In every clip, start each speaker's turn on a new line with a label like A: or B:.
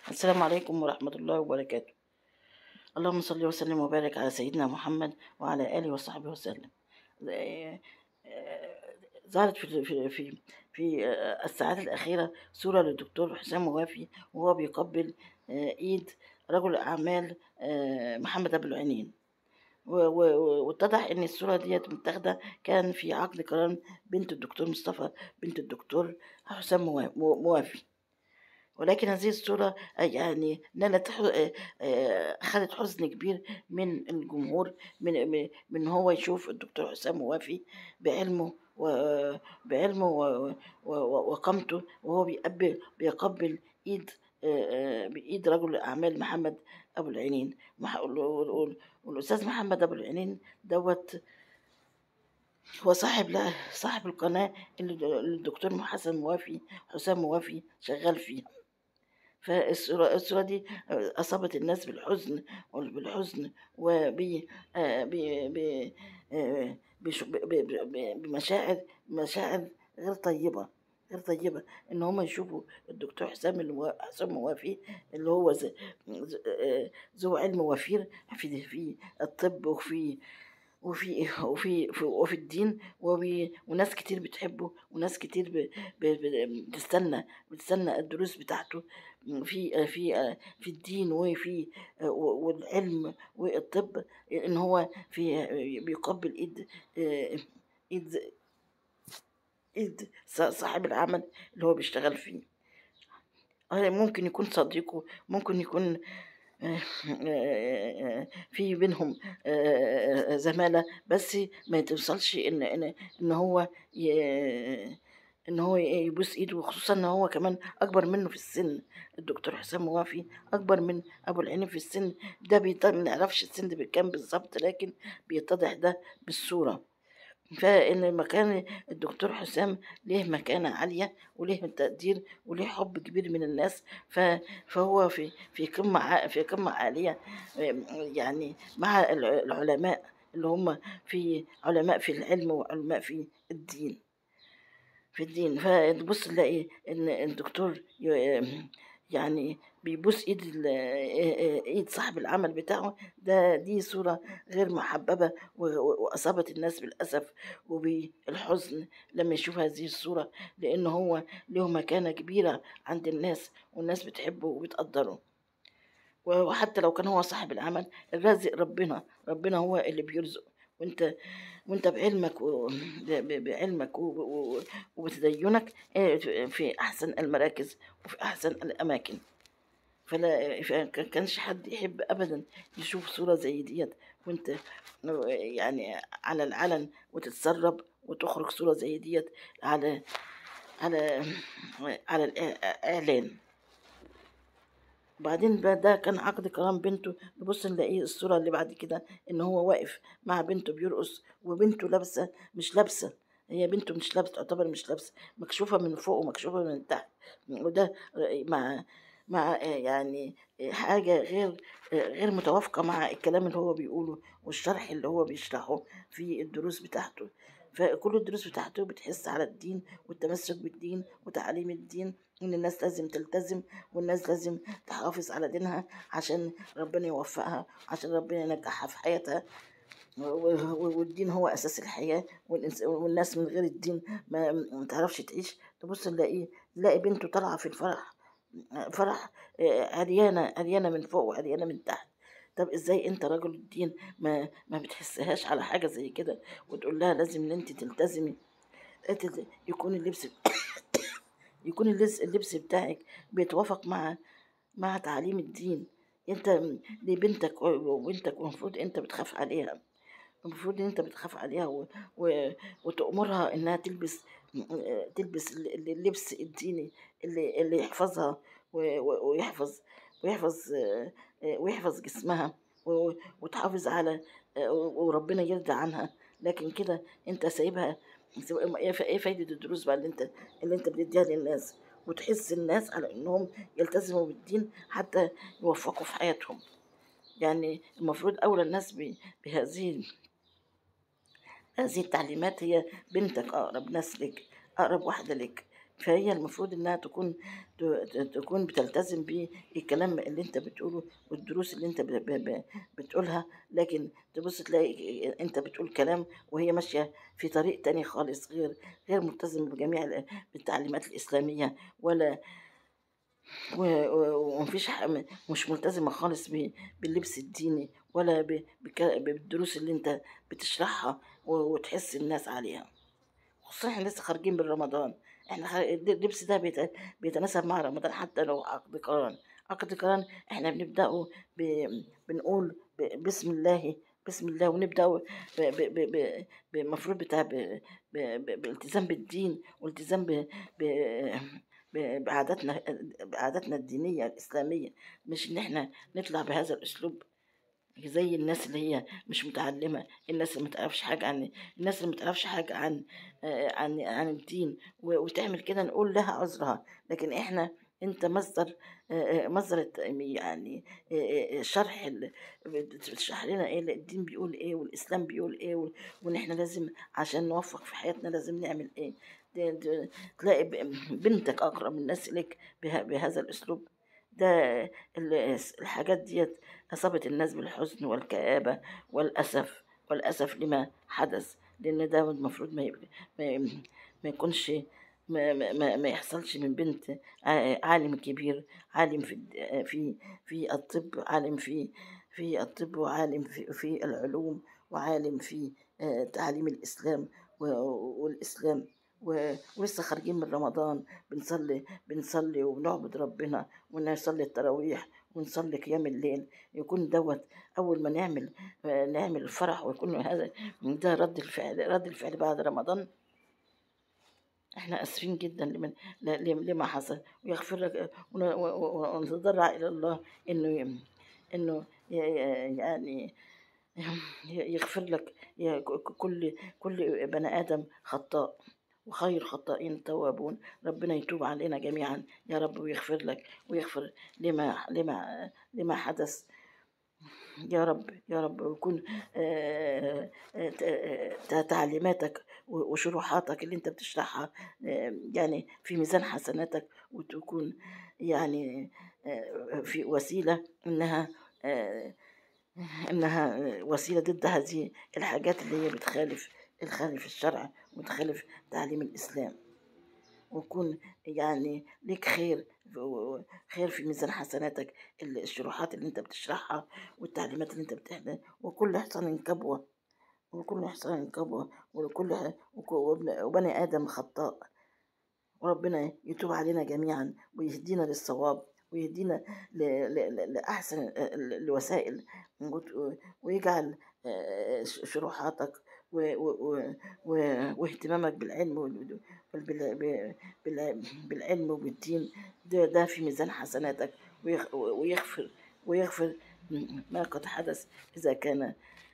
A: السلام عليكم ورحمة الله وبركاته اللهم صل وسلم وبارك على سيدنا محمد وعلى آله وصحبه وسلم آه، آه، ظهرت في في في في آه، الساعات الأخيرة صورة للدكتور حسام موافي وهو بيقبل آه، إيد رجل أعمال آه، محمد أبو العينين و- و- واتضح ان الصوره ديت متاخده كان في عقد قران بنت الدكتور مصطفى بنت الدكتور حسام موا- مو- موافي ولكن هذه الصورة آه، يعني نالت ح- آه، آه، أخذت حزن كبير من الجمهور من من من هو يشوف الدكتور حسام موافي بعلمه وبعلمه و- و- و- وقامته وهو بيقبل بيقبل إيد آه، آه، بإيد رجل الأعمال محمد أبو العينين مح- وال- وال- وال- والأستاذ محمد أبو العينين دوت هو صاحب لا صاحب القناة اللي اللي الدكتور حسن موافي حسام موافي شغال فيها فالصورة الصورة دي أصابت الناس بالحزن بالحزن وب آه، ب ب آه، بش- ب- ب- ب- بمشاعر مشاعر غير طيبة غير طيبة إن هما يشوفوا الدكتور حسام الموا- حسام موافي اللي هو ز- ز- آه، ذو علم وفير في في الطب وفي وفي وفي في وفي الدين وبي وناس كتير بتحبه وناس كتير ب... ب... ب... بتستنى بتستنى الدروس بتاعته في في في الدين وفي والعلم والطب ان هو في بيقبل ايد ايد ايد صاحب العمل اللي هو بيشتغل فيه آه، ممكن يكون صديقه ممكن يكون آه، آه، في بينهم آه، زمالة بس ما توصلش ان ان ان هو ي- ان هو يبوس ايده وخصوصا ان هو كمان اكبر منه في السن الدكتور حسام موافي اكبر من ابو العينين في السن ده بيط- ما نعرفش السن بكام بالظبط لكن بيتضح ده بالصورة فإن مكان الدكتور حسام ليه مكانة عالية وليه تقدير وليه حب كبير من الناس ف- فهو في في قمة ع- في قمة عالية آم، يعني مع الع- العلماء اللي هم في علماء في العلم وعلماء في الدين في الدين فتبص تلاقي ان الدكتور ي- يعني بيبوس ايد ال- ايد صاحب العمل بتاعه ده دي صورة غير محببة و- و- واصابت الناس بالاسف وبالحزن لما يشوف هذه الصورة لان هو له مكانة كبيرة عند الناس والناس بتحبه وبتقدره وحتى لو كان هو صاحب العمل الرازق ربنا ربنا هو اللي بيرزق وانت وانت بعلمك و... ب- بعلمك و... و... وبتدينك آه، في احسن المراكز وفي احسن الاماكن فلا فما كانش حد يحب ابدا يشوف صوره زي ديت وانت يعني على العلن وتتسرب وتخرج صوره زي ديت على على على الاعلان بعدين بقى ده كان عقد كرام بنته نبص نلاقيه الصورة اللي بعد كده إن هو واقف مع بنته بيرقص وبنته لابسة مش لابسة هي بنته مش لابسة تعتبر مش لابسة مكشوفة من فوق ومكشوفة من تحت وده مع مع يعني حاجة غير غير متوافقة مع الكلام اللي هو بيقوله والشرح اللي هو بيشرحه في الدروس بتاعته فكل الدروس بتاعته بتحس على الدين والتمسك بالدين وتعاليم الدين إن الناس لازم تلتزم والناس لازم تحافظ على دينها عشان ربنا يوفقها عشان ربنا ينجحها في حياتها و- و- والدين هو أساس الحياة والإنس- والناس من غير الدين ما ما تعرفش تعيش تبص نلاقيه تلاقي بنته طالعة في الفرح فرح آه، عريانة عريانة من فوق وعريانة من تحت طب ازاي انت رجل الدين ما ما بتحسهاش على حاجة زي كده وتقول لها لازم ان انت تلتزمي انت يكون اللبس يكون اللبس اللبس بتاعك بيتوافق مع مع تعاليم الدين انت دي بنتك و- وبنتك المفروض انت بتخاف عليها المفروض ان انت بتخاف عليها و... و... وتأمرها انها تلبس تلبس ال- اللبس الديني اللي اللي يحفظها و... و... ويحفظ ويحفظ ويحفظ جسمها و... وتحافظ على وربنا يرضى عنها لكن كده انت سايبها ايه ف- إيه فايدة الدروس بقى اللي انت اللي انت بتديها للناس وتحس الناس على انهم يلتزموا بالدين حتى يوفقوا في حياتهم يعني المفروض اولى الناس ب- بهذه هذه التعليمات هي بنتك أقرب ناس لك أقرب واحدة لك فهي المفروض إنها تكون ت- ت- تكون بتلتزم بالكلام اللي أنت بتقوله والدروس اللي أنت ب- ب- ب- بتقولها لكن تبص تلاقي أنت بتقول كلام وهي ماشية في طريق تاني خالص غير غير ملتزم بجميع ال- التعليمات الإسلامية ولا و- و- ومفيش ح- م- مش ملتزمة خالص ب- باللبس الديني ولا ب- بك- بالدروس اللي انت بتشرحها و- وتحس الناس عليها خصوصا احنا لسه خارجين من رمضان احنا خ- اللبس ده بيت- بيتناسب مع رمضان حتى لو عقد قران عقد قران احنا بنبدأه ب- بنقول ب- بسم الله بسم الله ونبدأ بمفروض بتاع ب- ب- ب- بالالتزام بالدين والالتزام ب- ب- ب- بعاداتنا بعاداتنا الدينية الإسلامية مش إن إحنا نطلع بهذا الأسلوب زي الناس اللي هي مش متعلمة الناس اللي متعرفش حاجة عن الناس اللي متعرفش حاجة عن آه، عن عن الدين و- وتعمل كده نقول لها عذرها لكن إحنا أنت مصدر آه، آه، مصدر الت- يعني آه، آه، شرح ال- بتشرح لنا إيه الدين بيقول إيه والإسلام بيقول إيه وال- وإن إحنا لازم عشان نوفق في حياتنا لازم نعمل إيه ت- ت- تلاقي ب- بنتك أقرب الناس إليك به- بهذا الأسلوب ده ال- الحاجات ديت أصابت الناس بالحزن والكآبة والأسف والأسف لما حدث لأن ده المفروض ما يبقى ما, ما يكونش ما, ما, ما ما يحصلش من بنت ع- عالم كبير عالم في الد- في في الطب عالم في في الطب وعالم في, في العلوم وعالم في آه، تعليم الإسلام و- والإسلام و- ولسه خارجين من رمضان بنصلي بنصلي وبنعبد ربنا ونصلي التراويح ونصلي قيام الليل يكون دوت أول ما نعمل آه، نعمل الفرح ويكون هذا ده رد الفعل رد الفعل بعد رمضان احنا اسفين جدا لمن ل- لما حصل ويغفر لك ون- و- و- ونتضرع الى الله انه ي- انه ي- ي- يعني يغفر لك يا ك- كل كل بني ادم خطاء وخير الخطائين التوابون ربنا يتوب علينا جميعا يا رب ويغفر لك ويغفر لما لما لما حدث يا رب يا رب ويكون آه، آه، ت- آه، تعليماتك و- وشروحاتك اللي انت بتشرحها آه، يعني في ميزان حسناتك وتكون يعني آه، في وسيلة انها آه، انها وسيلة ضد هذه الحاجات اللي هي بتخالف الخالف الشرع وتخالف تعليم الإسلام ويكون يعني ليك خير خير في ميزان حسناتك الشروحات اللي انت بتشرحها والتعليمات اللي انت بتحدث وكل إحسان كبوة وكل إحسان كبوة ولكل وك- وابن- وبني آدم خطاء وربنا يتوب علينا جميعا ويهدينا للصواب ويهدينا ل- ل- ل- لأحسن ال- الوسائل وت- ويجعل آه، ش- شروحاتك و- و- و- و- واهتمامك بالعلم وال- وال- بال- بال- بالعلم وبالدين ده, ده في ميزان حسناتك ويغ- ويغفر ويغفر ما قد حدث إذا كان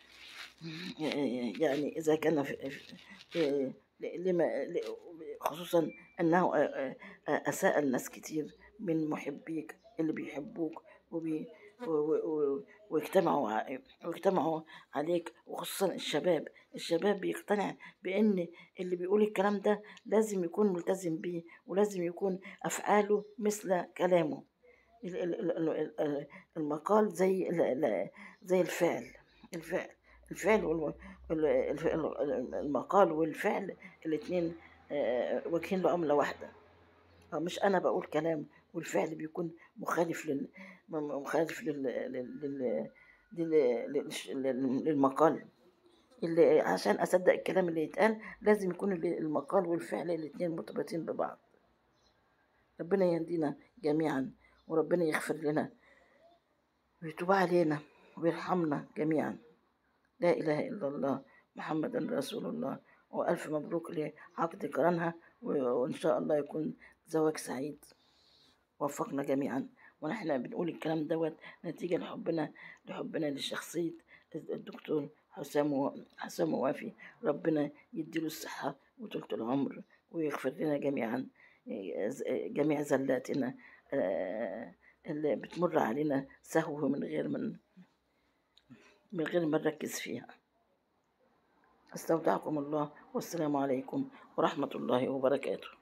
A: يعني إذا كان في في- لما خصوصا أنه أساء الناس كتير من محبيك اللي بيحبوك وبي و- و- و- واجتمعوا ع- واجتمعوا عليك وخصوصا الشباب الشباب بيقتنع بأن اللي بيقول الكلام ده لازم يكون ملتزم بيه ولازم يكون أفعاله مثل كلامه ال- ال- ال- ال- ال- المقال زي ال- ال- زي الفعل الفعل الفعل والم- ال- الف- ال- المقال والفعل الاتنين آه، وجهين لعملة واحدة آه، مش أنا بقول كلام والفعل بيكون مخالف لل م- مخالف لل لل لل لل- لل- للمقال اللي عشان أصدق الكلام اللي يتقال لازم يكون ال- المقال والفعل الاتنين مرتبطين ببعض ربنا يهدينا جميعا وربنا يغفر لنا ويتوب علينا ويرحمنا جميعا لا إله إلا الله محمد رسول الله وألف مبروك لعقد قرانها و- وإن شاء الله يكون زواج سعيد وفقنا جميعا ونحن بنقول الكلام دوت نتيجة لحبنا لحبنا لشخصية الدكتور حسام و- حسام وافي ربنا يديله الصحة وطولة العمر ويغفر لنا جميعا جميع زلاتنا آه، اللي بتمر علينا سهو من غير من من غير ما نركز فيها استودعكم الله والسلام عليكم ورحمة الله وبركاته